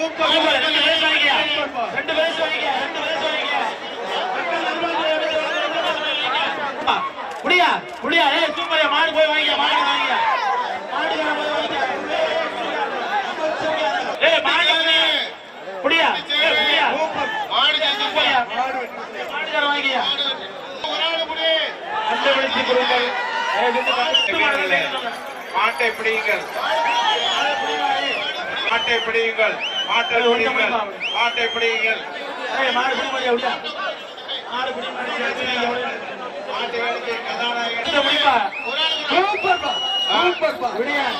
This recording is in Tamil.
சூப்பர் ரெண்டு பேர் வாங்கிக்க ரெண்டு பேர் வாங்கிக்க ரெண்டு பேர் வாங்கிக்க முடியா முடியா ஏய் சூப்பர்யா மாடு போய் வாங்கிக்க மாடு வாங்கிக்க மாடு போய் வாங்கிக்க ஏய் மாடு முடியா ஏய் முடியா மாடு ஜெயிச்சு சூப்பர்யா மாடுகார வாங்கிக்க ஒரு ஆளு முடி கண்டுபிடிச்சு கொடுங்கள் ஏய் இது பத்து மாடு வாங்கிக்க மாட்டை பிடியுங்கள் மாட்டை பிடியுங்கள் மாட்டை பிடியுங்கள் மாட்டை பிடியுங்கள் ஏய் மாடு பிடி முடியா விட்டா மாடு பிடி மாடு மாட்டை வேலைக்கு கதாநாயகன் முடிப்பா ஒரு ஆளு முடி சூப்பர்ப்பா சூப்பர்ப்பா விடியா